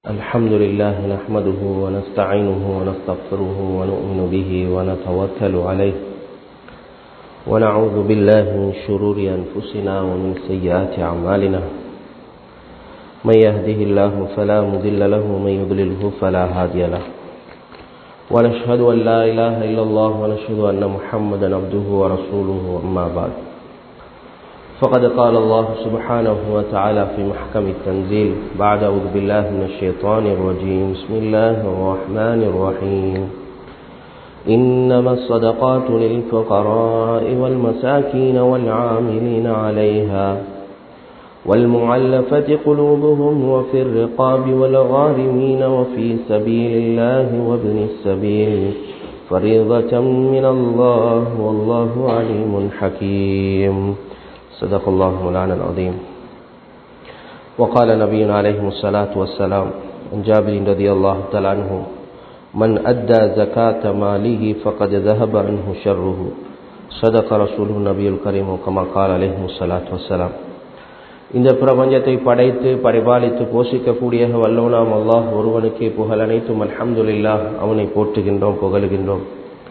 الحمد لله نحمده ونستعينه ونستغفره ونؤمن به ونتوكل عليه ونعوذ بالله من شرور أنفسنا ومن سيئات أعمالنا من يهده الله فلا مضل له ومن يضلله فلا هادي له ونشهد أن لا إله إلا الله ونشهد أن محمدا عبده ورسوله أما بعد فقد قال الله سبحانه وتعالى في محكم التنزيل بعد أعوذ بالله من الشيطان الرجيم بسم الله الرحمن الرحيم إنما الصدقات للفقراء والمساكين والعاملين عليها والمعلفة قلوبهم وفي الرقاب والغارمين وفي سبيل الله وابن السبيل فريضة من الله والله عليم حكيم صدق الله مولانا العظيم وقال نبينا عليه الصلاة والسلام عن جابر رضي الله تعالى عنه من أدى زكاة ماله فقد ذهب عنه شره صدق رسوله النبي الكريم كما قال عليه الصلاة والسلام இந்த பிரபஞ்சத்தை படைத்து பரிபாலித்து போஷிக்கக்கூடிய வல்லவனாம் அல்லாஹ் ஒருவனுக்கே புகழ் அனைத்தும் அல்ஹம்துலில்லா அவனை போற்றுகின்றோம் புகழுகின்றோம்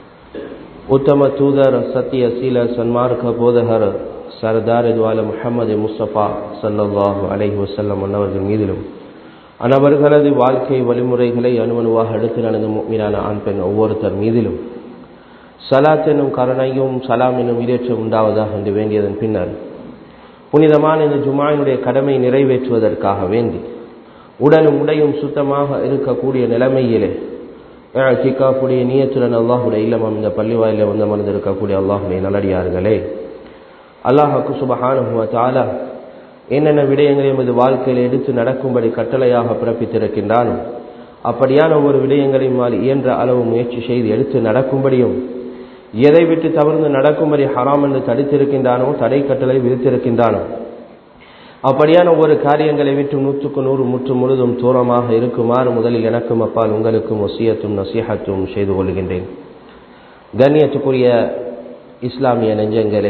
உத்தம தூதர் சத்திய சீல சன்மார்க்க போதகர் சர்தார் இதுவால முஹம்மது முஸ்தபா சல்லாஹு அலஹி வசல்லம் அன்னவர்கள் மீதிலும் அனவர்களது வாழ்க்கை வழிமுறைகளை அணுவணுவாக எடுத்து நடந்த மீதான ஆண் பெண் ஒவ்வொருத்தர் மீதிலும் சலாத் எனும் கருணையும் சலாம் எனும் இடேற்றம் உண்டாவதாக என்று வேண்டியதன் பின்னர் புனிதமான இந்த ஜுமாயினுடைய கடமை நிறைவேற்றுவதற்காக வேண்டி உடலும் உடையும் சுத்தமாக இருக்கக்கூடிய நிலைமையிலே கிக்காப்புடைய நீயத்துடன் அல்லாஹுடைய இல்லம் இந்த பள்ளிவாயில வந்து அமர்ந்திருக்கக்கூடிய அல்லாஹுடைய நல்லடியார்களே அல்லாஹாக்கு சுபஹானுவ தாலா என்னென்ன விடயங்களை எமது வாழ்க்கையில் எடுத்து நடக்கும்படி கட்டளையாக பிறப்பித்திருக்கின்றானோ அப்படியான ஒவ்வொரு விடயங்களையும் இயன்ற அளவு முயற்சி செய்து எடுத்து நடக்கும்படியும் எதை விட்டு தவிர்த்து நடக்கும்படி ஹராம் என்று தடுத்திருக்கின்றானோ தடை கட்டளை விதித்திருக்கின்றானோ அப்படியான ஒவ்வொரு காரியங்களை விட்டு நூற்றுக்கு நூறு முற்று முழுதும் தூரமாக இருக்குமாறு முதலில் எனக்கும் அப்பால் உங்களுக்கும் ஒசியத்தும் நசீகத்தும் செய்து கொள்கின்றேன் கண்ணியத்துக்குரிய இஸ்லாமிய நெஞ்சங்களே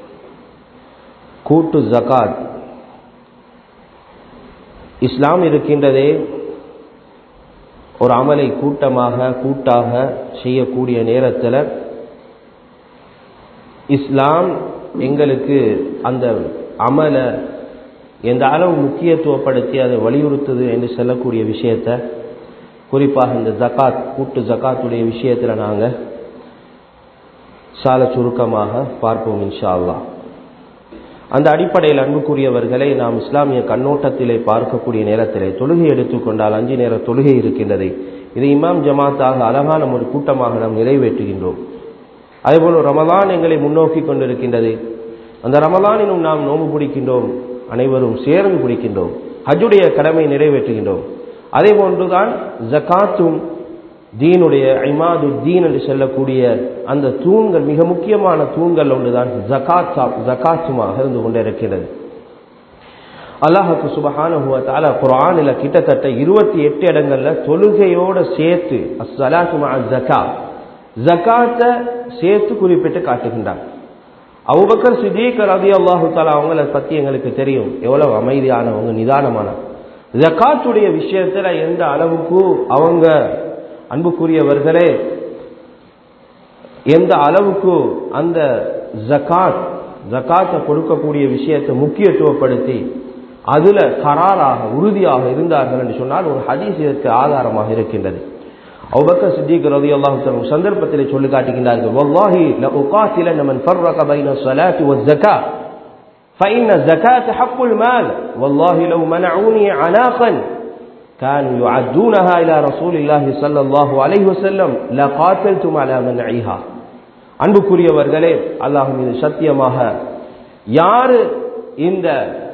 கூட்டு ஜகாத் இஸ்லாம் இருக்கின்றதே ஒரு அமலை கூட்டமாக கூட்டாக செய்யக்கூடிய நேரத்தில் இஸ்லாம் எங்களுக்கு அந்த அமலை எந்த அளவு முக்கியத்துவப்படுத்தி அதை வலியுறுத்துது என்று சொல்லக்கூடிய விஷயத்த குறிப்பாக இந்த ஜக்காத் கூட்டு ஜக்காத்துடைய விஷயத்தில் நாங்கள் சால சுருக்கமாக பார்ப்போம் இன்ஷா அல்லா அந்த அடிப்படையில் அன்புக்குரியவர்களை நாம் இஸ்லாமிய கண்ணோட்டத்திலே பார்க்கக்கூடிய நேரத்திலே தொழுகை எடுத்துக்கொண்டால் அஞ்சு நேர தொழுகை இருக்கின்றது இதை இமாம் ஜமாத்தாக அழகான ஒரு கூட்டமாக நாம் நிறைவேற்றுகின்றோம் அதேபோல் ரமலான் எங்களை முன்னோக்கி கொண்டிருக்கின்றது அந்த ரமலானினும் நாம் நோம்பு பிடிக்கின்றோம் அனைவரும் சேர்ந்து பிடிக்கின்றோம் ஹஜ்ஜுடைய கடமை நிறைவேற்றுகின்றோம் அதே போன்றுதான் ஜக்காத்தும் தீனுடைய ஐமாது தீன் என்று சொல்லக்கூடிய அந்த தூண்கள் மிக முக்கியமான தூண்கள் ஒன்றுதான் ஜகாத் ஜகாத்துமாக இருந்து கொண்டே இருக்கிறது அல்லாஹுக்கு சுபஹானுவத்தால குரானில் கிட்டத்தட்ட இருபத்தி எட்டு இடங்கள்ல தொழுகையோட சேர்த்து அஸ்ஸலாத்து ஜக்கா ஜக்காத்தை சேர்த்து குறிப்பிட்டு காட்டுகின்றார் அவுபக்கர் சிதீக் ரதி அல்லாஹு தாலா அவங்கள பத்தி எங்களுக்கு தெரியும் எவ்வளவு அமைதியானவங்க நிதானமான ஜக்காத்துடைய விஷயத்துல எந்த அளவுக்கு அவங்க அன்புக்குரியவர்களே எந்த அளவுக்கு அந்த ஜக்காத் ஜக்காத்தை கொடுக்கக்கூடிய விஷயத்தை முக்கியத்துவப்படுத்தி அதுல கராராக உறுதியாக இருந்தார்கள் என்று சொன்னால் ஒரு ஹதீஸ் இதற்கு ஆதாரமாக இருக்கின்றது அவுபக்க சித்திக் ரதி அல்லாஹு சந்தர்ப்பத்தில் சொல்லி காட்டுகின்றார்கள் வல்லாஹி لأقاتلن من فرق بين الصلاة والزكاة فإن الزكاة حق المال والله لو منعوني عناقا كانوا يعدونها إلى رسول الله صلى الله عليه وسلم لقاتلتم على منعها அன்புக்குரியவர்களே அல்லாஹ் மீது சத்தியமாக யாரு இந்த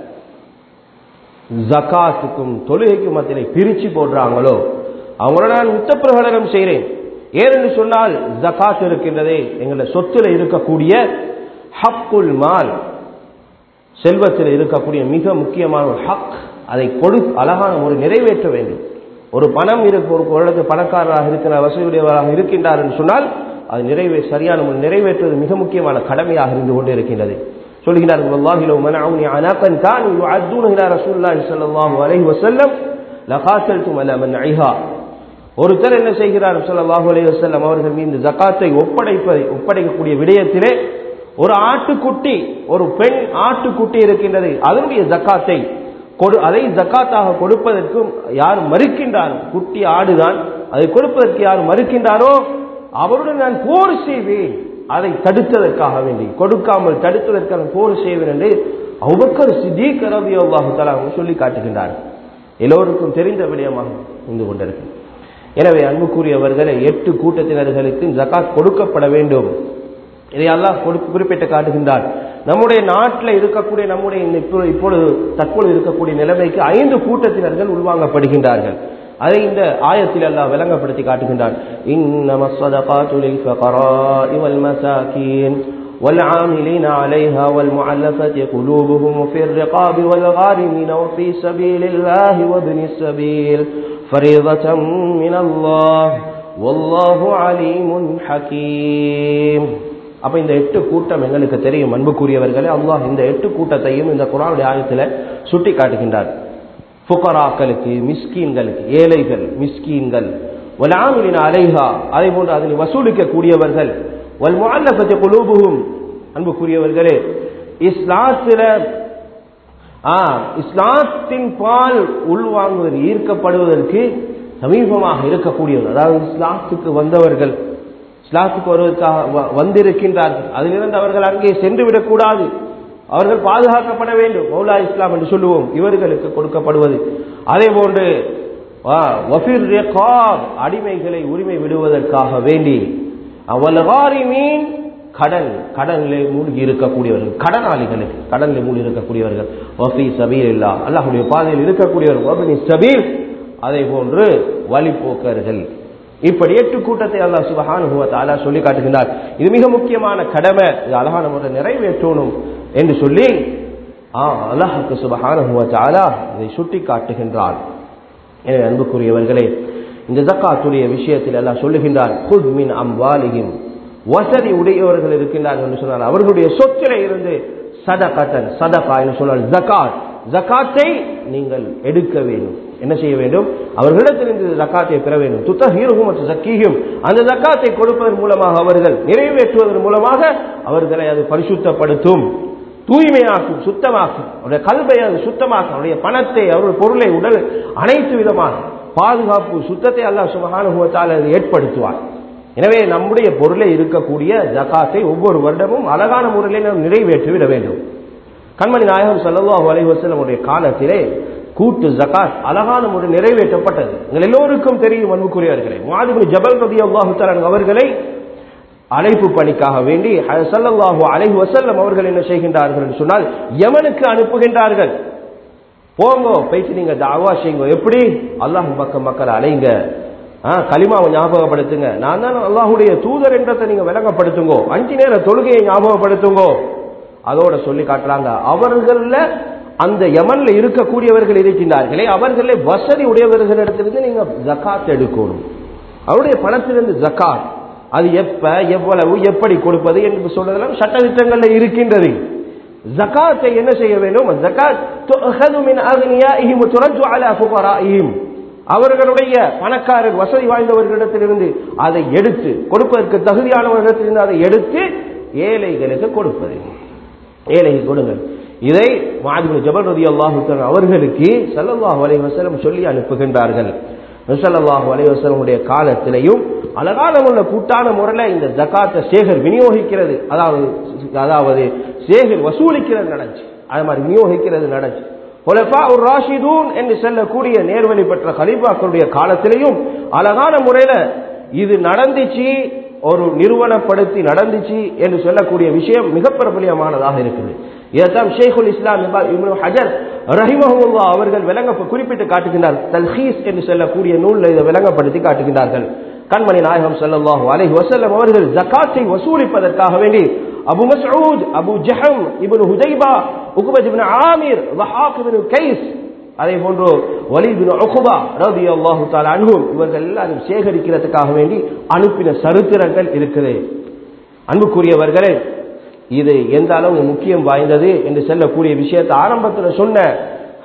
ஜக்காத்துக்கும் தொழுகைக்கும் மத்தியிலே பிரிச்சு போடுறாங்களோ அவங்கள நான் யுத்த பிரகடனம் செய்கிறேன் ஏனென்று சொன்னால் ஜக்காத் இருக்கின்றதே எங்களோட சொத்துல இருக்கக்கூடிய ஹக்குல் மால் செல்வத்தில் இருக்கக்கூடிய மிக முக்கியமான ஒரு ஹக் அதை கொடு அழகான ஒரு நிறைவேற்ற வேண்டும் ஒரு பணம் இருக்கு ஒரு குழந்தை பணக்காரராக இருக்கிற வசதியுடையவராக இருக்கின்றார் என்று சொன்னால் அது நிறைவே சரியான ஒரு நிறைவேற்றுவது மிக முக்கியமான கடமையாக இருந்து கொண்டு இருக்கின்றது சொல்கிறார்கள் வல்லாஹி லவ் மனஊனி அனாகன் கானு யுஅத்தூன இலா ரசூலுல்லாஹி ஸல்லல்லாஹு அலைஹி வஸல்லம் லகாத்தல்தும் அல மன்ஐஹா ஒருத்தர் என்ன செய்கிறார் ஸல்லல்லாஹு அலைஹி வஸல்லம் அவர்கள் மீது ஜகாத்தை ஒப்படைப்பதை ஒப்படைக்கக்கூடிய விடயத்திலே ஒரு ஆட்டுக்குட்டி ஒரு பெண் ஆட்டுக்குட்டி இருக்கின்றது அதனுடைய ஜக்காத்தை கொடு அதை ஜக்காத்தாக கொடுப்பதற்கும் யார் மறுக்கின்றாரோ குட்டி ஆடுதான் அதை கொடுப்பதற்கு யார் மறுக்கின்றாரோ அவருடன் நான் போர் செய்வேன் அதை தடுத்ததற்காக வேண்டி கொடுக்காமல் தடுத்ததற்காக போர் செய்வேன் என்று அவுபக்கர் சித்திக் ரலியல்லாஹு தஆலா அவங்க சொல்லி காட்டுகின்றார் எல்லோருக்கும் தெரிந்த விடயமாக இருந்து கொண்டிருக்கு எனவே அன்புக்குரியவர்களை எட்டு கூட்டத்தினர்களுக்கு ஜகாத் கொடுக்கப்பட வேண்டும் இதை அல்லாஹ் கொடுத்து குறிப்பிட்டு காட்டுகின்றார் நம்முடைய நாட்டில் இருக்கக்கூடிய நம்முடைய இந்த இப்போ- இப்பொழுது தற்பொழுது இருக்கக்கூடிய நிலைமைக்கு ஐந்து கூட்டத்தினர்கள் உள்வாங்கப்படுகின்றார்கள் அதை இந்த ஆயத்தில் அல்லாஹ் விளங்கப்படுத்தி காட்டுகின்றான் இன்னம الصدقات للفقراء والمساكين والعاملين عليها والمعلفة قلوبهم وفي الرقاب والغارمين وفي سبيل الله وابن السبيل فريضة من الله والله عليم حكيم அப்ப இந்த எட்டு கூட்டம் எங்களுக்கு தெரியும் அன்புக்குரியவர்களே அல்லாஹ் இந்த எட்டு கூட்டத்தையும் இந்த குரானுடைய ஆயத்தில் சுட்டி காட்டுகின்றார் ஃபுகராக்களுக்கு மிஸ்கீன்களுக்கு ஏழைகள் மிஸ்கீன்கள் வலாமிலின அலைஹா அதே போன்று அதனை வசூலிக்க கூடியவர்கள் வல் முஅல்லஃபத்தி குலூபுஹும் அன்புக்குரியவர்களே இஸ்லாத்தில ஆ இஸ்லாத்தின் பால் உள்வாங்குவது ஈர்க்கப்படுவதற்கு சமீபமாக இருக்கக்கூடியவர் அதாவது இஸ்லாத்துக்கு வந்தவர்கள் இஸ்லாத்துக்கு வருவதற்காக வ- வந்திருக்கின்றார்கள் அதிலிருந்து அவர்கள் அங்கே சென்று விடக்கூடாது அவர்கள் பாதுகாக்கப்பட வேண்டும் மௌலா இஸ்லாம் என்று சொல்லுவோம் இவர்களுக்கு கொடுக்கப்படுவது அதே போன்று ஆ, வஃபிர் ரிகாப், அடிமைகளை உரிமை விடுவதற்காக வேண்டி அவலகாரிமீன் கடன் கடனிலே மூழ்கி இருக்கக்கூடியவர்கள் கடனாளிகளுக்கு கடனில் மூழ்கி இருக்கக்கூடியவர்கள் வஃபி சபீல் இல்லா அல்லாஹுடைய பாதையில் இருக்கக்கூடியவர்கள் வஃபினி சபீல் அதே போன்று வழிபோக்கர்கள் இப்படி எட்டு கூட்டத்தை அல்லாஹ் சுபஹானுஹு வ தஆலா சொல்லி காட்டுகின்றார் இது மிக முக்கியமான கடமை இது அழகான முறை நிறைவேற்றணும் என்று சொல்லி ஆ அல்லாஹுக்கு சுபஹானுஹு வ தஆலா இதை சுட்டி காட்டுகின்றார் எனவே அன்புக்குரியவர்களே இந்த ஜக்காத்துடைய விஷயத்தில் எல்லாம் சொல்லுகின்றார் குத் மின் அம்வாலிஹிம் வசதி உடையவர்கள் இருக்கின்றார்கள் என்று சொன்னால் அவர்களுடைய சொத்திலே இருந்து சதகத்தன் சதகா என்று சொன்னால் ஜகாத் ஜகாத்தை நீங்கள் எடுக்க வேண்டும் என்ன செய்ய வேண்டும் அவர்களிடத்திலிருந்து ஜக்காத்தை பெற வேண்டும் துத்தஹீருகும் மற்றும் சக்கீகும் அந்த ஜக்காத்தை கொடுப்பதன் மூலமாக அவர்கள் நிறைவேற்றுவதன் மூலமாக அவர்களை அது பரிசுத்தப்படுத்தும் தூய்மையாக்கும் சுத்தமாக்கும் அவருடைய கல்வை அது சுத்தமாக்கும் அவருடைய பணத்தை அவருடைய பொருளை உடல் அனைத்து விதமான பாதுகாப்பு சுத்தத்தை அல்லாஹ் சுபஹானுபவத்தால் அது ஏற்படுத்துவார் எனவே நம்முடைய பொருளை இருக்கக்கூடிய ஜகாத்தை ஒவ்வொரு வருடமும் அழகான முறையில் நாம் நிறைவேற்றி விட வேண்டும் கண்மணி நாயகம் ஸல்லல்லாஹு அலைஹி வஸல்லம் உடைய காலத்திலே கூட்டு ஜகாத் அழகான முறை நிறைவேற்றப்பட்டது எங்கள் எல்லோருக்கும் தெரியும் அன்புக்குரியவர்களே மாதிபு ஜபல் ரதி அல்லாஹு அவர்களை அழைப்பு பணிக்காக வேண்டி ஸல்லல்லாஹு அலைஹி வஸல்லம் அவர்கள் என்ன செய்கின்றார்கள் என்று சொன்னால் யமனுக்கு அனுப்புகின்றார்கள் போங்கோ போயிட்டு நீங்க தாவா செய்யுங்க எப்படி அல்லாஹ் பக்கம் மக்கள் அலைங்க ஆ, கலிமாவை ஞாபகப்படுத்துங்க நான் தான் அல்லாஹுடைய தூதர் என்றதை நீங்க விளங்கப்படுத்துங்கோ அஞ்சு நேர தொழுகையை ஞாபகப்படுத்துங்கோ அதோட சொல்லி காட்டுறாங்க அவர்கள அந்த யமன்ல இருக்கக்கூடியவர்கள் இருக்கின்றார்களே அவர்களே வசதி உடையவர்களிடத்திலிருந்து நீங்க ஜக்காத் எடுக்கணும் அவருடைய பணத்திலிருந்து ஜக்காத் அது எப்ப எவ்வளவு எப்படி கொடுப்பது என்று சொல்றதெல்லாம் சட்டத்திட்டங்கள்ல இருக்கின்றது ஜகாத்தை என்ன செய்ய வேண்டும் ஜகாத் துஅஹது மின் அக்னியாஇஹிம் துரஜு அலா ஃபுகராஇஹிம் அவர்களுடைய பணக்காரர் வசதி வாய்ந்தவர்களிடத்திலிருந்து அதை எடுத்து கொடுப்பதற்கு தகுதியானவர்களிடத்திலிருந்து அதை எடுத்து ஏழைகளுக்கு கொடுப்பது ஏழைக்கு கொடுங்கள் இதை மாதிரி ஜபல் ரதி அல்லாஹு அவர்களுக்கு ஸல்லல்லாஹு அலைஹி வஸல்லம் சொல்லி அனுப்புகின்றார்கள் ஸல்லல்லாஹு அலைஹி வஸல்லமுடைய காலத்திலையும் அழகான உள்ள கூட்டான முறையில் இந்த ஜகாத்தை சேகர் விநியோகிக்கிறது அதாவது அதாவது சேகர் வசூலிக்கிறது நடந்துச்சு அது மாதிரி விநியோகிக்கிறது நடந்துச்சு ஹுலஃபா உர் ராஷிதூன் என்று சொல்லக்கூடிய நேர்வழி பெற்ற கலீஃபாக்களுடைய காலத்திலையும் அழகான முறையில இது நடந்துச்சு ஒரு நிறுவனப்படுத்தி நடந்துச்சு என்று சொல்லக்கூடிய விஷயம் மிக பிரபலியமானதாக இருக்குது இதைத்தான் ஷேகுல் இஸ்லாம் இப்னு ஹஜர் ரஹிமஹுல்லா அவர்கள் விளங்க குறிப்பிட்டு காட்டுகின்றார் தல்ஹீஸ் என்று சொல்லக்கூடிய நூலில் இதை விளங்கப்படுத்தி காட்டுகின்றார்கள் கண்மணி நாயகம் ஸல்லல்லாஹு அலைஹி வஸல்லம் அவர்கள் ஜகாத்தை வசூலிப்பதற்காக வேண்டி Abu Masud Abu Jahm ibn Hudhaifa Uqbah ibn Amir Wahak ibn Qais அதே போன்று வலீத் பின் உக்பா ரலியல்லாஹு தஆலா அன்ஹும் இவர்கள் எல்லாரும் சேகரிக்கிறதுக்காக வேண்டி அனுப்பின சரித்திரங்கள் இருக்குது அன்புக்குரியவர்களே இது எந்த அளவு முக்கியம் வாய்ந்தது என்று சொல்லக்கூடிய விஷயத்தை ஆரம்பத்தில் சொன்ன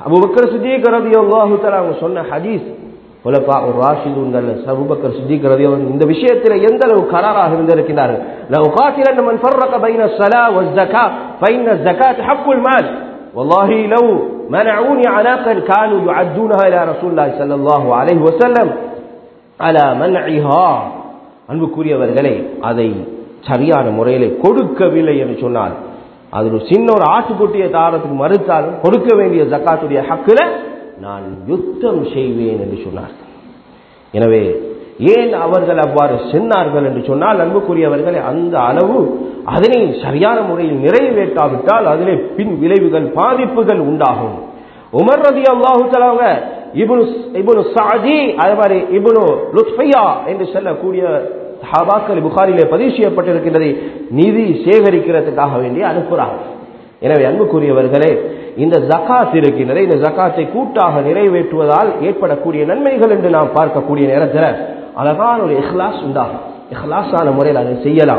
அபுபக்கர் சித்திக் ரலியல்லாஹு தஆலா அவங்க சொன்ன ஹதீஸ் உலகா ஒரு ராஷிதுங்கள் அபுபக்கர் சித்திக் ரலியல்லாஹு இந்த விஷயத்தில் எந்த அளவு கராராக இருந்திருக்கிறார்கள் லவ் காத்திலன் மன் ஃபர்ரக பைன ஸலா வஸ்ஸகா ஃபைன الزكاه حق المال والله لو منعوني عناقا كانوا يعدونها الى رسول الله صلى الله عليه وسلم على منعها அன்புக்குரியவர்களே அதை சரியான முறையில் கொடுக்கவில்லை என்று சொன்னால் அது ஒரு சின்ன ஒரு ஆட்டுக்குட்டியை தாரத்துக்கு மறுத்தாலும் கொடுக்க வேண்டிய ஜக்காத்துடைய ஹக்குல நான் யுத்தம் செய்வேன் என்று சொன்னார் எனவே ஏன் அவர்கள் அவ்வாறு சென்னார்கள் என்று சொன்னால் அன்புக்குரியவர்களே அந்த அளவு அதனை சரியான முறையில் நிறைவேற்றாவிட்டால் அதிலே பின் விளைவுகள் பாதிப்புகள் உண்டாகும் உமர் ரதி அல்லாஹு தலாங்க இபுனு இபுனு சாதி அதே மாதிரி இபுனு லுத்ஃபையா என்று சொல்லக்கூடிய சஹாபாக்கள் புகாரிலே பதிவு செய்யப்பட்டிருக்கின்றது நிதி சேகரிக்கிறதுக்காக வேண்டி அனுப்புகிறாங்க எனவே அன்புக்குரியவர்களே இந்த ஜக்காத் இருக்கின்றது இந்த ஜக்காத்தை கூட்டாக நிறைவேற்றுவதால் ஏற்படக்கூடிய நன்மைகள் என்று நாம் பார்க்கக்கூடிய நேரத்தில் அழகான ஒரு இஹ்லாஸ் உண்டாகும் இஹ்லாஸான முறையில் அதை செய்யலாம்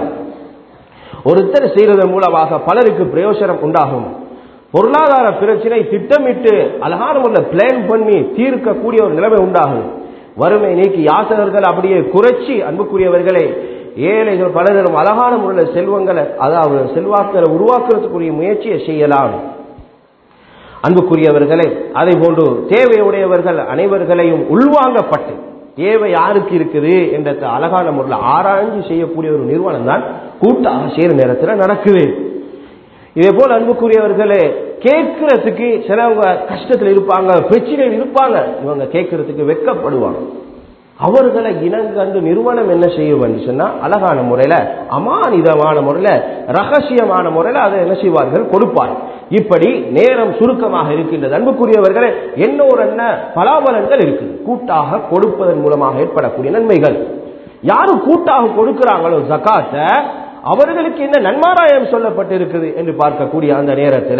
ஒருத்தர் செய்வதன் மூலமாக பலருக்கு பிரயோஜனம் உண்டாகும் பொருளாதார பிரச்சனை திட்டமிட்டு அழகான முறையில் பிளான் பண்ணி தீர்க்கக்கூடிய ஒரு நிலைமை உண்டாகும் வறுமை நீக்கி யாசகர்கள் அப்படியே குறைச்சி அன்புக்குரியவர்களே ஏழைகள் பலரும் அழகான முறையில் செல்வங்களை அதாவது செல்வாக்களை உருவாக்குறதுக்குரிய முயற்சியை செய்யலாம் அன்புக்குரியவர்களே அதே போன்று தேவையுடையவர்கள் அனைவர்களையும் உள்வாங்கப்பட்டு தேவை யாருக்கு இருக்குது என்ற அழகான முறையில் ஆராய்ச்சி செய்யக்கூடிய ஒரு நிறுவனம் தான் கூட்டாக சேர நேரத்தில் நடக்குது இதே போல் அன்புக்குரியவர்களே கேட்கறதுக்கு சிலவங்க கஷ்டத்தில் இருப்பாங்க பிரச்சனையில் இருப்பாங்க இவங்க கேட்கறதுக்கு வெக்கப்படுவாங்க அவர்களை இனங்கண்டு நிறுவனம் என்ன செய்யும் சொன்னா அழகான முறையில அமானிதமான முறையில ரகசியமான முறையில அதை என்ன செய்வார்கள் கொடுப்பார் இப்படி நேரம் சுருக்கமாக இருக்கின்றது அன்புக்குரியவர்களே என்ன ஒரு என்ன பலாபலன்கள் இருக்குது கூட்டாக கொடுப்பதன் மூலமாக ஏற்படக்கூடிய நன்மைகள் யாரு கூட்டாக கொடுக்கிறாங்களோ ஜக்காத்த அவர்களுக்கு என்ன நன்மாராயம் சொல்லப்பட்டிருக்குது என்று பார்க்கக்கூடிய அந்த நேரத்தில்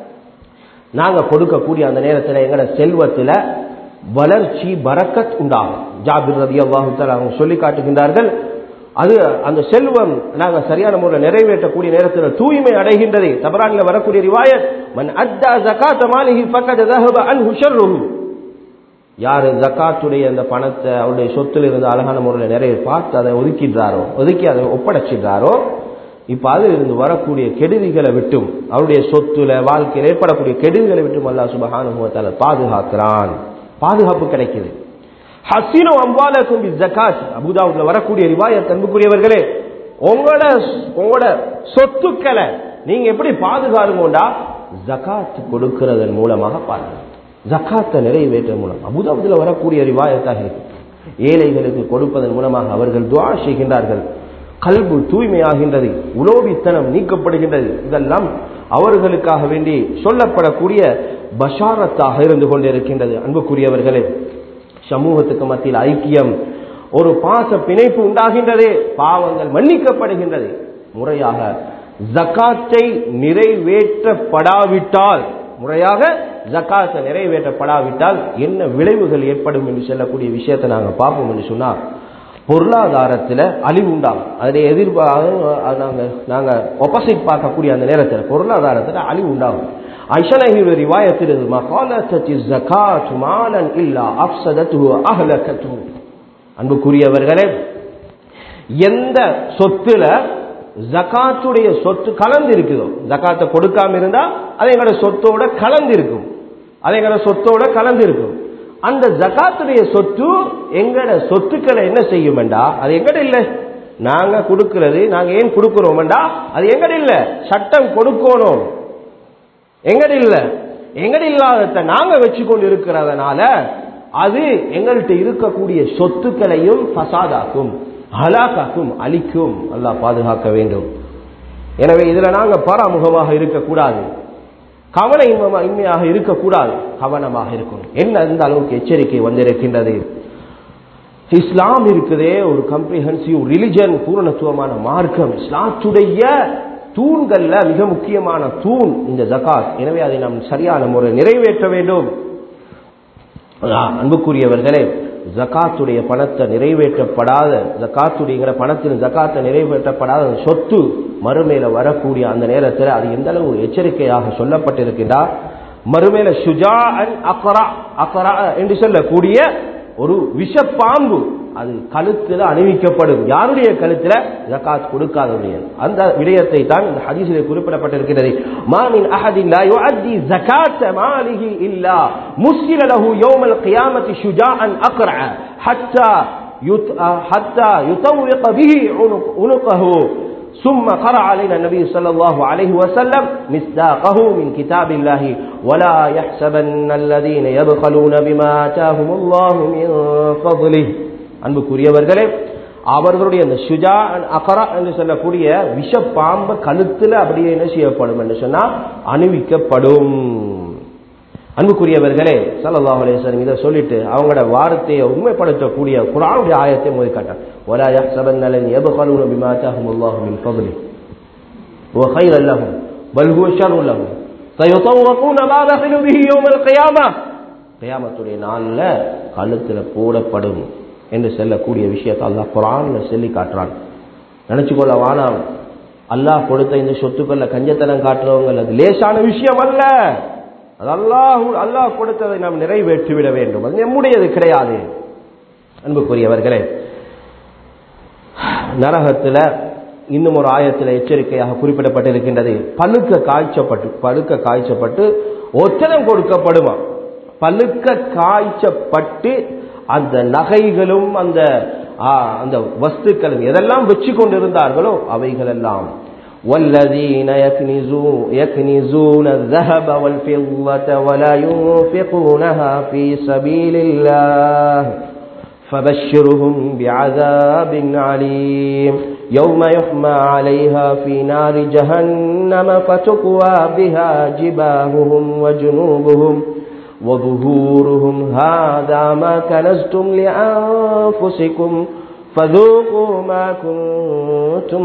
நாங்க கொடுக்கக்கூடிய அந்த நேரத்தில் எங்கட செல்வத்தில் வளர்ச்சி பரக்கத் உண்டாகும் ஜாபிர் ரதி அல்லாஹு அவங்க சொல்லி காட்டுகின்றார்கள் அது அந்த செல்வம் நாங்க சரியான முறையில் நிறைவேற்றக்கூடிய நேரத்தில் தூய்மை அடைகின்றது தபரானில் வரக்கூடிய ரிவாயத் மன் அத்தா ஜகாத் மாலிஹி ஃபக்கத் ذهب عنه شره யார் ஜக்காத்துடைய அந்த பணத்தை அவருடைய சொத்துல இருந்து அழகான முறையில் நிறைய பார்த்து அதை ஒதுக்கிடுறாரோ ஒதுக்கி அதை ஒப்படைச்சிடுறாரோ இப்ப அதில் இருந்து வரக்கூடிய கெடுதிகளை விட்டும் அவருடைய சொத்துல வாழ்க்கையில் ஏற்படக்கூடிய கெடுதிகளை விட்டும் அல்லா சுபஹானுபவத்தால பாதுகாக்கிறான் பாதுகாப்பு கிடைக்குது ஹசீனோ அம்பாலக்கும் ஜக்காத் அபுதாவுல வரக்கூடிய ரிவாயத் அன்புக்குரியவர்களே உங்களோட உங்களோட சொத்துக்களை நீங்க எப்படி பாதுகாருங்கோண்டா ஜக்காத் கொடுக்கிறதன் மூலமாக பாருங்க ஜக்காத்தை நிறைவேற்ற மூலம் அபுதாபுல வரக்கூடிய ரிவாயத்தாக இருக்கு ஏழைகளுக்கு கொடுப்பதன் மூலமாக அவர்கள் துவா செய்கின்றார்கள் கல்பு தூய்மையாகின்றது உலோபித்தனம் நீக்கப்படுகின்றது இதெல்லாம் அவர்களுக்காக வேண்டி சொல்லப்படக்கூடிய பஷாரத்தாக இருந்து கொண்டிருக்கின்றது அன்புக்குரியவர்களே சமூகத்துக்கு மத்தியில் ஐக்கியம் ஒரு பாச பிணைப்பு உண்டாகின்றது பாவங்கள் மன்னிக்கப்படுகின்றது முறையாக ஜக்காத்தை நிறைவேற்றப்படாவிட்டால் முறையாக ஜக்காத்தை நிறைவேற்றப்படாவிட்டால் என்ன விளைவுகள் ஏற்படும் என்று சொல்லக்கூடிய விஷயத்தை நாங்கள் பார்ப்போம் என்று சொன்னால் பொருளாதாரத்தில் அழிவு உண்டாகும் அதில் எதிர்பார்க்க நாங்கள் நாங்கள் ஒப்போசிட் பார்க்கக்கூடிய அந்த நேரத்தில் பொருளாதாரத்தில் அழிவு உண்டாகும் ஐஷனஹிரு ரிவாயத்தில் மகாலத்தி ஜகாத் மாலன் இல்லா அப்சதத்து அஹலகத்து அன்புக்குரியவர்களே எந்த சொத்துல ஜகாத்துடைய சொத்து கலந்து இருக்குதோ ஜக்காத்தை கொடுக்காம இருந்தா அது எங்களோட சொத்தோட கலந்து இருக்கும் அது எங்களோட சொத்தோட கலந்து இருக்கும் அந்த ஜகாத்துடைய சொத்து எங்கட சொத்துக்களை என்ன செய்யுமெண்டா அது எங்கட இல்லை நாங்க கொடுக்கிறது நாங்க ஏன் கொடுக்கிறோம்டா அது எங்கட இல்ல சட்டம் கொடுக்கணும் எங்கட இல்ல எங்கட இல்லாதத நாங்க வச்சு கொண்டு இருக்கிறதுனால அது எங்கள்கிட்ட இருக்கக்கூடிய சொத்துக்களையும் ஃபசாதாக்கும் ஹலாக்காக்கும் அழிக்கும் அல்லாஹ் பாதுகாக்க வேண்டும் எனவே இதுல நாங்க பராமுகமாக இருக்கக்கூடாது கவன இன்மையாக இருக்கக்கூடாது கவனமாக இருக்கணும் என்ன இந்த அளவுக்கு எச்சரிக்கை வந்திருக்கின்றது இஸ்லாம் இருக்குதே ஒரு கம்ப்ரிஹென்சிவ் ரிலிஜன் பூரணத்துவமான மார்க்கம் இஸ்லாத்துடைய தூண்கள்ல மிக முக்கியமான தூண் இந்த ஜகாத் எனவே அதை நாம் சரியான முறை நிறைவேற்ற வேண்டும் அன்புக்குரியவர்களே ஜக்காத்துடைய பணத்தை நிறைவேற்றப்படாத ஜக்காத்துடைய பணத்தின் ஜக்காத்தை நிறைவேற்றப்படாத சொத்து மறுமையில வரக்கூடிய அந்த நேரத்தில் அது எந்த அளவு எச்சரிக்கையாக சொல்லப்பட்டிருக்கின்றார் மறுமையில ஷுஜா அன் அக்ரா அக்ரா என்று சொல்லக்கூடிய ஒரு விஷப்பாம்பு அது கழுத்துல அணிவிக்கப்படும் யாருடைய கழுத்துல ஜகாத் கொடுக்காதவருடைய அந்த விடயத்தை தான் இந்த ஹதீஸிலே குறிப்பிடப்பட்டிருக்கிறது மானின் அஹதின் லா யுஅத்தி ஜகாத் மாலிஹி இல்லா முஸ்லில லஹு யௌமல் கியாமத்தி ஷுஜாஅன் அக்ரா ஹத்தா حتى يطوق به عنقه ثم قرأ علينا النبي صلى الله عليه وسلم مصداقه من كتاب الله ولا يحسبن الذين يبخلون بما آتاهم الله من فضله அன்புக்குரியவர்களே அவர்களுடைய அந்த சுஜா அகரா என்று சொல்லக்கூடிய விஷ பாம்பு கழுத்துல அப்படியே என்ன செய்யப்படும் என்று சொன்னா அணிவிக்கப்படும் அன்புக்குரியவர்களே சல்லாஹ் அலேஸ்வரம் இதை சொல்லிட்டு அவங்களோட வார்த்தையை உண்மைப்படுத்தக்கூடிய குரானுடைய ஆயத்தை மோதி காட்டான் ولا يحسبن الذين يبخلون بما آتاهم الله من فضله هو خير لهم بل هو شر لهم سيطوقون ما بخلوا به يوم القيامة கியாமத்துடைய நாள்ல கழுத்துல போடப்படும் என்று சொல்லக்கூடிய விஷயத்தை அல்லாஹ் குரான்ல சொல்லி காட்டுறான் நினைச்சுக்கொள்ள வானாம் அல்லாஹ் கொடுத்த இந்த சொத்துக்கள்ல கஞ்சத்தனம் காட்டுறவங்க அது லேசான விஷயம் அல்ல அது அல்லாஹ் அல்லாஹ் கொடுத்ததை நாம் நிறைவேற்றி விட வேண்டும் அது நம்முடையது கிடையாது அன்புக்குரியவர்களே நரகத்துல இன்னும் ஒரு ஆயத்தில் எச்சரிக்கையாக குறிப்பிடப்பட்டிருக்கின்றது பழுக்க காய்ச்சப்பட்டு பழுக்க காய்ச்சப்பட்டு ஒத்தனம் கொடுக்கப்படுமா பழுக்க காய்ச்சப்பட்டு அந்த நகைகளும் அந்த அந்த வஸ்துக்களும் எதெல்லாம் வச்சு கொண்டிருந்தார்களோ அவைகள் எல்லாம் والذين يكنزون, يكنزون الذهب والفضة ولا ينفقونها في سبيل الله فبشرهم بعذاب عليم يوم يحمى عليها في نار جهنم فتكوى بها جباههم وجنوبهم وظهورهم هذا ما كنزتم لأنفسكم فذوقوا ما كنتم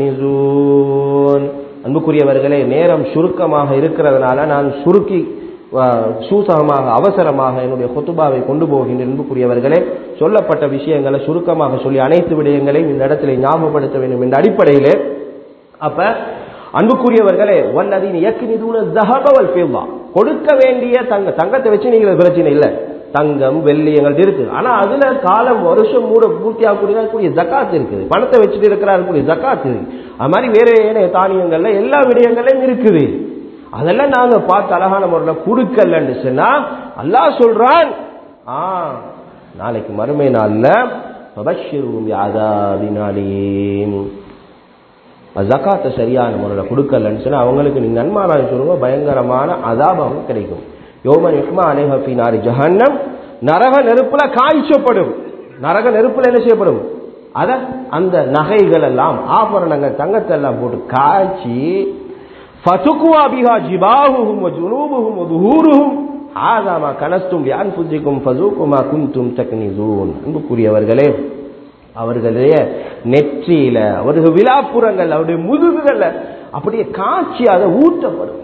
تكنزون அன்புக்குரியவர்களே நேரம் சுருக்கமாக இருக்கிறதுனால நான் சுருக்கி சூசகமாக அவசரமாக என்னுடைய கொத்துபாவை கொண்டு போகின்ற அன்புக்குரியவர்களே சொல்லப்பட்ட விஷயங்களை சுருக்கமாக சொல்லி அனைத்து விடயங்களையும் இந்த இடத்துல ஞாபகப்படுத்த வேண்டும் என்ற அடிப்படையிலே அப்ப அன்புக்குரியவர்களே வல்லதீன் இயக்கினிதூன ஜஹபவல் பேவா கொடுக்க வேண்டிய தங்க தங்கத்தை வச்சு நீங்க பிரச்சனை இல்லை தங்கம் வெள்ளி எங்கள்ட்ட இருக்கு ஆனா அதுல காலம் வருஷம் மூட பூர்த்தி ஆகக்கூடிய ஜக்காத் இருக்குது பணத்தை வச்சுட்டு இருக்கிறாருக்கூடிய ஜக்காத் இருக்கு அது மாதிரி வேற ஏனைய தானியங்கள்ல எல்லா விடயங்களையும் இருக்குது அதெல்லாம் நாங்க பார்த்து அழகான முறையில் கொடுக்கலன்னு சொன்னா அல்லாஹ் சொல்றான் ஆ நாளைக்கு மறுமை நாள்ல பபஷிரும் யாதாபினாலேயும் ஜக்காத்தை சரியான முறையில் கொடுக்கலன்னு சொன்னா அவங்களுக்கு நீ நன்மாராய சொல்லுங்க பயங்கரமான அதாபம் கிடைக்கும் யோமன் யுக்மா அலேஹபி நாரி ஜஹன்னம் நரக நெருப்புல காய்ச்சப்படும் நரக நெருப்புல என்ன செய்யப்படும் அத அந்த நகைகள் எல்லாம் ஆபரணங்கள் தங்கத்தை எல்லாம் போட்டு காய்ச்சி ஃபதுக்குவா பிஹா ஜிபாஹுஹும் வஜுனூபுஹும் வதுஹூருஹும் ஹாதா மா கனஸ்தும் லிஅன்ஃபுசிக்கும் ஃபதுகுமா குன்தும் தக்னிசூன் அன்புக்குரியவர்களே அவர்களுடைய நெற்றியில அவர்கள் விழாப்புறங்கள் அவருடைய முதுகுகள்ல அப்படியே காட்சி அதை ஊற்றப்படும்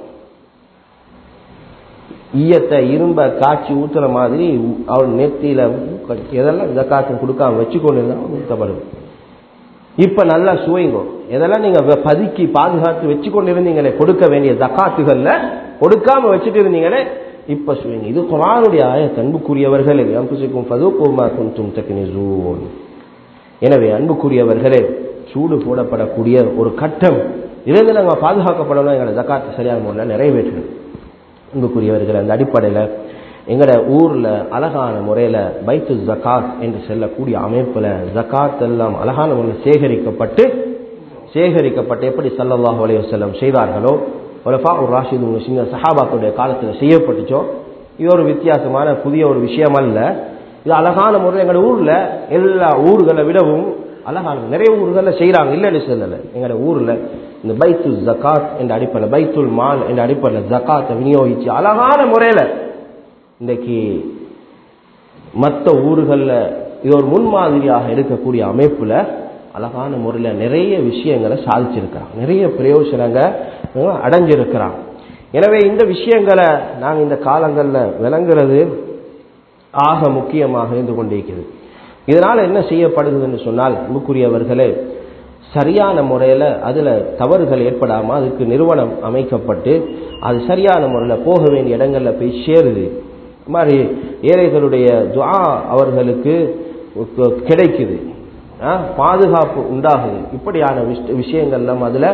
ஈயத்தை இரும்ப காய்ச்சி ஊத்துற மாதிரி அவர் நெத்தியில எதெல்லாம் ஜக்காத்து கொடுக்காம வச்சுக்கொண்டு இருந்தா ஊற்றப்படும் இப்ப நல்லா சுவைங்கோ எதெல்லாம் நீங்க பதுக்கி பாதுகாத்து வச்சு கொண்டு இருந்தீங்களே கொடுக்க வேண்டிய ஜக்காத்துகள்ல கொடுக்காம வச்சுட்டு இருந்தீங்களே இப்ப சுவைங்க இது குரானுடைய ஆய அன்புக்குரியவர்களே அம்புசிக்கும் பதுக்குமா குந்தும் தக்கினிசூன் எனவே அன்புக்குரியவர்களே சூடு போடப்படக்கூடிய ஒரு கட்டம் இதிலிருந்து நாங்கள் பாதுகாக்கப்படணும் எங்களை ஜக்காத்தை சரியான முறையில் நிறைவேற்றணும் அன்புக்குரியவர்கள் அந்த அடிப்படையில் எங்களோட ஊர்ல அழகான முறையில பைத்து ஜக்காத் என்று செல்லக்கூடிய அமைப்புல ஜக்காத் எல்லாம் அழகான முறையில் சேகரிக்கப்பட்டு சேகரிக்கப்பட்டு எப்படி சல்லல்லாஹு அலைஹி வஸல்லம் செய்தார்களோ ஒலஃபா ஒரு ராஷிது சின்ன சஹாபாக்களுடைய காலத்தில் செய்யப்பட்டுச்சோ இது ஒரு வித்தியாசமான புதிய ஒரு விஷயம் அல்ல இது அழகான முறையில் எங்களோட ஊர்ல எல்லா ஊர்களை விடவும் அழகான நிறைய ஊர்களில் செய்கிறாங்க இல்லைன்னு சொல்லலை எங்களோட ஊரில் இந்த பைத்து ஜக்காத் என்ற அடிப்படையில் பைத்துல் மால் என்ற அடிப்படையில் ஜக்காத்தை விநியோகிச்சு அழகான முறையில் இன்றைக்கு மற்ற ஊர்களில் இது ஒரு முன்மாதிரியாக இருக்கக்கூடிய அமைப்பில் அழகான முறையில் நிறைய விஷயங்களை சாதிச்சிருக்கிறாங்க நிறைய பிரயோஜனங்கள் அடைஞ்சிருக்கிறாங்க எனவே இந்த விஷயங்களை நாங்கள் இந்த காலங்களில் விளங்குறது ஆக முக்கியமாக இருந்து கொண்டிருக்கிறது இதனால் என்ன செய்யப்படுதுன்னு சொன்னால் அன்புக்குரியவர்களே சரியான முறையில் அதில் தவறுகள் ஏற்படாமல் அதுக்கு நிறுவனம் அமைக்கப்பட்டு அது சரியான முறையில் போக வேண்டிய இடங்களில் போய் சேருது இது மாதிரி ஏழைகளுடைய துஆ அவர்களுக்கு கிடைக்குது ஆ, பாதுகாப்பு உண்டாகுது இப்படியான விஷ- விஷயங்கள்லாம் அதில்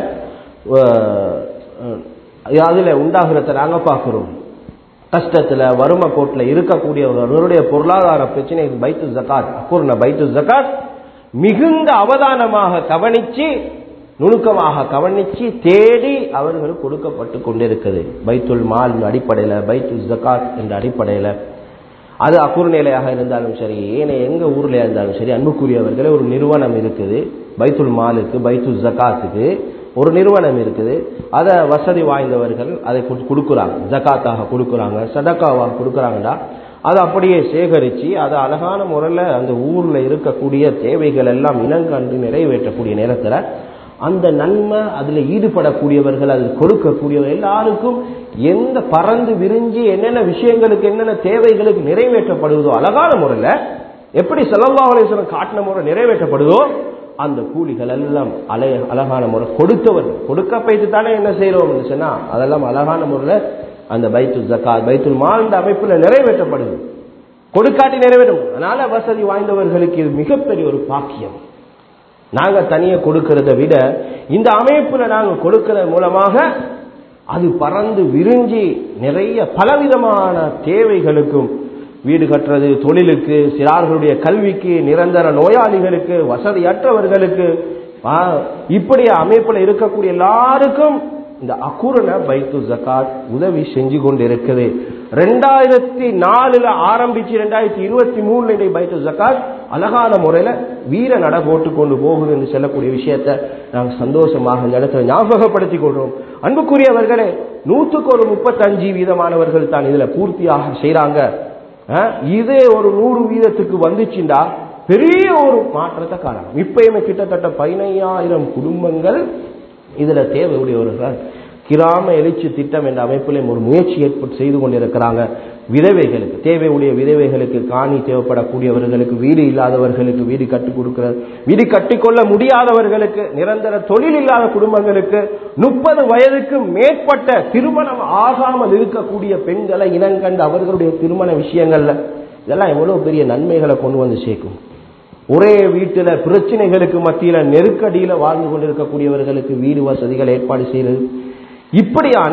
அதில் உண்டாகிறத நாங்கள் பார்க்குறோம் கஷ்டத்தில் வறுமை கோட்டில் இருக்கக்கூடியவர்களுடைய பொருளாதார பிரச்சனை பைத்து ஜகாத் அக்கூர்ன பைத்து ஜகாத் மிகுந்த அவதானமாக கவனிச்சு நுணுக்கமாக கவனிச்சு தேடி அவர்கள் கொடுக்கப்பட்டு கொண்டிருக்குது பைத்துல் மால் அடிப்படையில் பைத்து ஜகாத் என்ற அடிப்படையில் அது அக்கூர் நிலையாக இருந்தாலும் சரி ஏனைய எங்க ஊர்ல இருந்தாலும் சரி அன்புக்குரியவர்களே ஒரு நிறுவனம் இருக்குது பைத்துல் மாலுக்கு பைத்துல் ஜகாத்துக்கு ஒரு நிறுவனம் இருக்குது அதை வசதி வாய்ந்தவர்கள் அதை கொடு- கொடுக்குறாங்க ஜகாத்தாக கொடுக்குறாங்க சதக்காவாக கொடுக்குறாங்கடா அதை அப்படியே சேகரித்து அதை அழகான முறையில் அந்த ஊரில் இருக்கக்கூடிய தேவைகள் எல்லாம் இனங்கண்டு நிறைவேற்றக்கூடிய நேரத்தில் அந்த நன்மை அதில் ஈடுபடக்கூடியவர்கள் அதில் கொடுக்கக்கூடியவர் எல்லாருக்கும் எந்த பறந்து விரிஞ்சு என்னென்ன விஷயங்களுக்கு என்னென்ன தேவைகளுக்கு நிறைவேற்றப்படுவதோ அழகான முறையில் எப்படி ஸல்லல்லாஹு அலைஹி வஸல்லம் காட்டின முறை நிறைவேற்றப்படுதோ அந்த கூலிகள் எல்லாம் அலை அழகான முறை கொடுத்தவர் கொடுக்க பைத்து தானே என்ன செய்கிறோம்னு சொன்னா அதெல்லாம் அழகான முறையில் அந்த பைத்துல் ஜக்காத் பைத்துல் மால் இந்த அமைப்பில் நிறைவேற்றப்படுது கொடுக்காட்டி நிறைவேற்றும் அதனால வசதி வாய்ந்தவர்களுக்கு இது மிகப்பெரிய ஒரு பாக்கியம் நாங்க தனியா கொடுக்கறதை விட இந்த அமைப்புல நாங்க கொடுக்கறது மூலமாக அது பறந்து விரிஞ்சி நிறைய பலவிதமான தேவைகளுக்கும் வீடு கட்டுறது தொழிலுக்கு சிறார்களுடைய கல்விக்கு நிரந்தர நோயாளிகளுக்கு வசதியற்றவர்களுக்கு ஆ, இப்படி அமைப்புல இருக்கக்கூடிய எல்லாருக்கும் இந்த அக்குரண பைத்து ஜகாத் உதவி செஞ்சு கொண்டு இருக்குது ரெண்டாயிரத்தி நாலுல ஆரம்பிச்சு ரெண்டாயிரத்தி இருபத்தி மூணுல இந்த பைத்து ஜகாத் அழகான முறையில வீர நட போட்டு கொண்டு போகுது என்று சொல்லக்கூடிய விஷயத்தை நாங்கள் சந்தோஷமாக இந்த இடத்துல ஞாபகப்படுத்தி கொள்றோம் அன்புக்குரியவர்களே நூற்றுக்கு ஒரு முப்பத்தஞ்சு வீதமானவர்கள் தான் இதுல பூர்த்தியாக செய்றாங்க அஹ், இதே ஒரு நூறு வீதத்துக்கு வந்துச்சுண்டா பெரிய ஒரு மாற்றத்தை காணலாம் இப்பயுமே கிட்டத்தட்ட பதினையாயிரம் குடும்பங்கள் இதுல தேவையுடையவர்கள் கிராம எழுச்சி திட்டம் என்ற அமைப்பிலும் ஒரு முயற்சி ஏற்பட்டு செய்து கொண்டிருக்கிறாங்க விதவைகளுக்கு தேவையுடைய விதவைகளுக்கு காணி தேவைப்படக்கூடியவர்களுக்கு வீடு இல்லாதவர்களுக்கு வீடு கட்டி கொடுக்கிற வீடு கட்டிக்கொள்ள முடியாதவர்களுக்கு நிரந்தர தொழில் இல்லாத குடும்பங்களுக்கு முப்பது வயதுக்கு மேற்பட்ட திருமணம் ஆகாமல் இருக்கக்கூடிய பெண்களை இனங்கண்டு அவர்களுடைய திருமண விஷயங்கள்ல இதெல்லாம் எவ்வளவு பெரிய நன்மைகளை கொண்டு வந்து சேர்க்கும் ஒரே வீட்டுல பிரச்சனைகளுக்கு மத்தியில நெருக்கடியில வாழ்ந்து கொண்டிருக்கக்கூடியவர்களுக்கு வீடு வசதிகள் ஏற்பாடு செய்யறது இப்படியான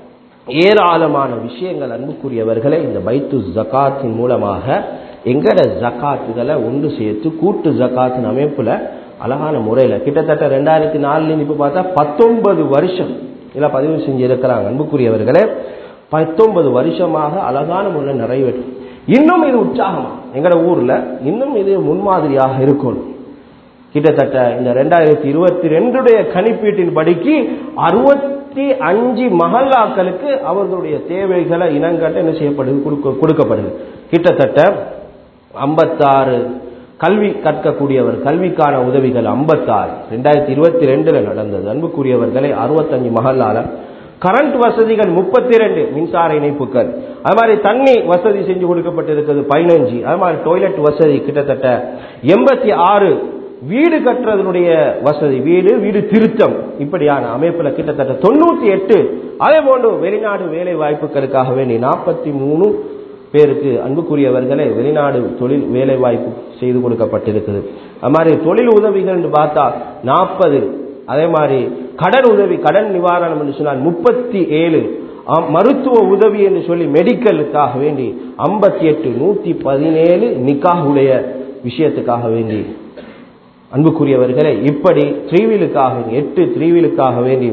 ஏராளமான விஷயங்கள் அன்புக்குரியவர்களை இந்த பைத்து ஜகாத்தின் மூலமாக எங்கட ஜகாத்துகளை ஒன்று சேர்த்து கூட்டு ஜகாத்தின் அமைப்புல அழகான முறையில கிட்டத்தட்ட ரெண்டாயிரத்தி நாலுல இப்ப பார்த்தா பத்தொன்பது வருஷம் இதுல பதிவு செஞ்சு இருக்கிறாங்க அன்புக்குரியவர்களே பத்தொன்பது வருஷமாக அழகான முறையில் நிறைவேற்றும் இன்னும் இது உற்சாகமா எங்கட ஊர்ல இன்னும் இது முன்மாதிரியாக இருக்கணும் கிட்டத்தட்ட இந்த ரெண்டாயிரத்தி இருபத்தி ரெண்டுடைய கணிப்பீட்டின் படிக்கு அறுபத்தி அஞ்சு மஹல்லாக்களுக்கு அவர்களுடைய தேவைகளை இனங்கட்ட என்ன செய்யப்படுது கொடுக்க- கொடுக்கப்படுது கிட்டத்தட்ட ஐம்பத்தாறு கல்வி கற்கக்கூடியவர் கல்விக்கான உதவிகள் ஐம்பத்தாறு ரெண்டாயிரத்தி இருபத்தி ரெண்டுல நடந்தது அன்புக்குரியவர்களை அறுபத்தஞ்சு மஹல்லால கரண்ட் வசதிகள் முப்பத்தி ரெண்டு மின்சார இணைப்புகள் அது மாதிரி தண்ணி வசதி செஞ்சு கொடுக்கப்பட்டிருக்கிறது பதினஞ்சு அது மாதிரி டாய்லெட் வசதி கிட்டத்தட்ட எண்பத்தி ஆறு வீடு கட்டுறதனுடைய வசதி வீடு வீடு திருத்தம் இப்படியான அமைப்புல கிட்டத்தட்ட தொண்ணூத்தி எட்டு அதே போன்று வெளிநாடு வேலை வாய்ப்புகளுக்காக வேண்டி நாற்பத்தி மூணு பேருக்கு அன்புக்குரியவர்களை வெளிநாடு தொழில் வேலை வாய்ப்பு செய்து கொடுக்கப்பட்டிருக்குது அது மாதிரி தொழில் உதவிகள் என்று பார்த்தா நாற்பது அதே மாதிரி கடன் உதவி கடன் நிவாரணம் என்று சொன்னால் முப்பத்தி ஏழு மருத்துவ உதவி என்று சொல்லி மெடிக்கலுக்காக வேண்டி ஐம்பத்தி எட்டு நூத்தி பதினேழு நிக்காஹுடைய விஷயத்துக்காக வேண்டி அன்புக்குரியவர்களே இப்படி த்ரீவிலுக்காக எட்டு த்ரீவிலுக்காக வேண்டி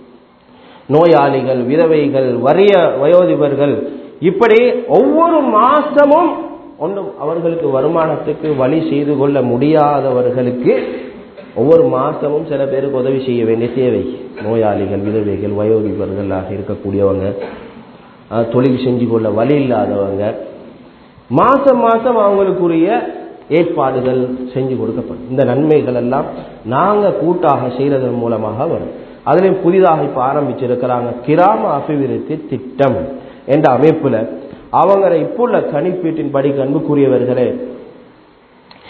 நோயாளிகள் விதவைகள் வறிய வயோதிபர்கள் இப்படி ஒவ்வொரு மாசமும் ஒன்றும் அவர்களுக்கு வருமானத்துக்கு வழி செய்து கொள்ள முடியாதவர்களுக்கு ஒவ்வொரு மாசமும் சில பேருக்கு உதவி செய்ய வேண்டிய தேவை நோயாளிகள் விதவைகள் வயோதிபர்களாக இருக்கக்கூடியவங்க அஹ், தொழில் செஞ்சு கொள்ள வழி இல்லாதவங்க மாசம் மாசம் அவங்களுக்குரிய ஏற்பாடுகள் செஞ்சு கொடுக்கப்படும் இந்த நன்மைகள் எல்லாம் நாங்க கூட்டாக செய்யறதன் மூலமாக வரும் அதுலயும் புதிதாக இப்ப ஆரம்பிச்சிருக்கிறாங்க கிராம அபிவிருத்தி திட்டம் என்ற அமைப்புல அவங்க இப்போ உள்ள கணிப்பீட்டின் படி அன்புக்குரியவர்களே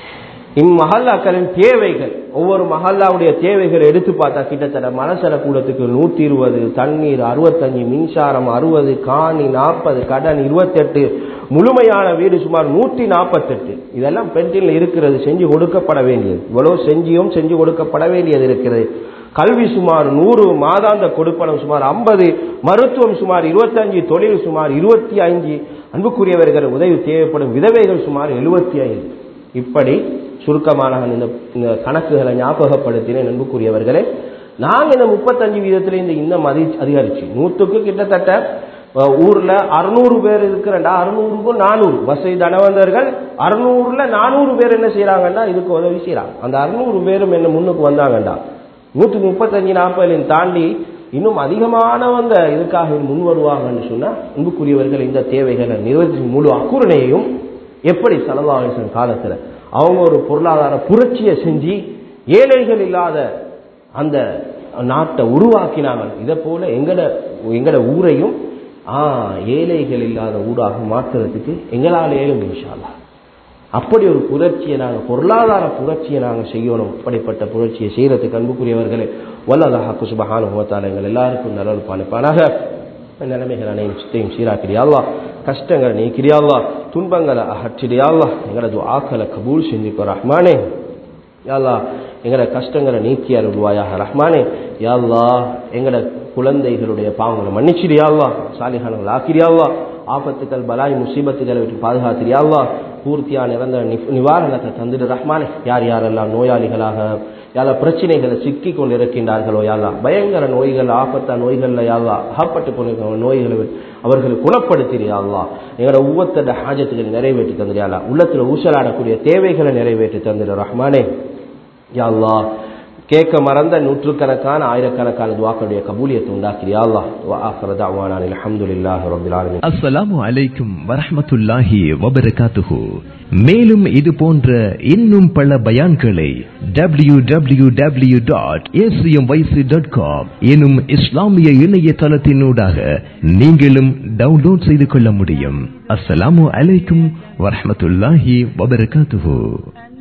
இம்மஹல்லாக்களின் தேவைகள் ஒவ்வொரு மஹல்லாவுடைய தேவைகளை எடுத்து பார்த்தா கிட்டத்தட்ட மலசல கூடத்துக்கு நூத்தி இருபது தண்ணீர் அறுபத்தஞ்சு மின்சாரம் அறுபது காணி நாற்பது கடன் இருபத்தெட்டு முழுமையான வீடு சுமார் நூத்தி நாற்பத்தெட்டு இதெல்லாம் பென்டில் இருக்கிறது செஞ்சு கொடுக்கப்பட வேண்டியது இவ்வளவு செஞ்சியும் செஞ்சு கொடுக்கப்பட வேண்டியது இருக்கிறது கல்வி சுமார் நூறு மாதாந்த கொடுப்பனம் சுமார் ஐம்பது மருத்துவம் சுமார் இருபத்தஞ்சு தொழில் சுமார் இருபத்தி ஐந்து அன்புக்குரியவர்கள் உதவி தேவைப்படும் விதவைகள் சுமார் எழுபத்தி ஐந்து இப்படி சுருக்கமான இந்த இந்த கணக்குகளை ஞாபகப்படுத்தினேன் அன்புக்குரியவர்களே நாங்க இந்த முப்பத்தஞ்சு வீதத்துல இந்த இன்னும் அதி அதிகரிச்சு நூற்றுக்கு கிட்டத்தட்ட அஹ், ஊர்ல அறுநூறு பேர் இருக்கிறண்டா அறுநூறுக்கும் நானூறு வசதி தனவந்தர்கள் அறுநூறுல நானூறு பேர் என்ன செய்யறாங்கன்னா இதுக்கு உதவி செய்யறாங்க அந்த அறுநூறு பேரும் என்ன முன்னுக்கு வந்தாங்கண்டா நூத்தி முப்பத்தஞ்சு நாற்பதையும் தாண்டி இன்னும் அதிகமானவங்க இதுக்காக முன் வருவாங்கன்னு சொன்னா அன்புக்குரியவர்கள் இந்த தேவைகளை நிறைவேற்றி முழு அக்குரணையையும் எப்படி செலவாக காலத்துல அவங்க ஒரு பொருளாதார புரட்சியை செஞ்சு ஏழைகள் இல்லாத அந்த நாட்டை உருவாக்கினாங்க இதை போல எங்கட எங்கட ஊரையும் ஆ ஏழைகள் இல்லாத ஊராக மாற்றுறதுக்கு எங்களால் ஏழும் இன்ஷால்லா அப்படி ஒரு புரட்சியை நாங்கள் பொருளாதார புரட்சியை நாங்கள் செய்யணும் அப்படிப்பட்ட புரட்சியை செய்யறதுக்கு அன்புக்குரியவர்களே வல்லதாக குசுபகானுபவத்தால் எங்கள் எல்லாருக்கும் நலன் பாலிப்பானாக நிலைமைகள் அனைத்து சித்தையும் சீராக்கிறியாள்வா கஷ்டங்களை நீக்கிறியாள்வா துன்பங்களை அகற்றிடியாள்வா எங்களது ஆக்களை கபூல் செஞ்சுக்கோ ரஹ்மானே யாழ்லா எங்களோட கஷ்டங்களை நீக்கி அருள்வாயாக ரஹ்மானே யாழ்லா எங்களோட குழந்தைகளுடைய பாவங்களை மன்னிச்சிடியாள்வா சாலிகானங்கள் ஆக்கிறியாள்வா ஆபத்துக்கள் பலாய் முசீபத்துகளை விட்டு பாதுகாத்திரியாள்வா பூர்த்தியான இறந்த நி- நிவாரணத்தை தந்துடு ரஹ்மானே யார் யாரெல்லாம் நோயாளிகளாக யாரா பிரச்சனைகளை சிக்கி கொண்டு இருக்கின்றார்களோ யாரா பயங்கர நோய்கள் ஆபத்தா நோய்கள்ல யாரா அகப்பட்டு கொண்டிருக்கிற நோய்களை அவர்களை குணப்படுத்தியாள்லா எங்களோட ஒவ்வொருத்தர ஹாஜத்துகளை நிறைவேற்றி தந்துடியாளா உள்ளத்துல ஊசலாடக்கூடிய தேவைகளை நிறைவேற்றி தந்துடு ரஹ்மானே யா அல்லாஹ் கேட்க மறந்த நூற்றுக்கணக்கான ஆயிரக்கணக்கான துவாக்களுடைய கபூலியத்தை உண்டாக்கிறியா அல்லாஹ் வா ஆஃபிரு தஅவானா அல்ஹம்துலில்லாஹி ரப்பில் ஆலமீன் அஸ்ஸலாமு அலைக்கும் வரஹ்மத்துல்லாஹி வபரகாத்துஹு மேலும் இது போன்ற இன்னும் பல பயான்களை W W W dot dot com எனும் இஸ்லாமிய இணையதளத்தினூடாக நீங்களும் டவுன்லோட் செய்து கொள்ள முடியும் அஸ்ஸலாமு அலைக்கும் வரஹ்மத்துல்லாஹி வபரகாத்துஹு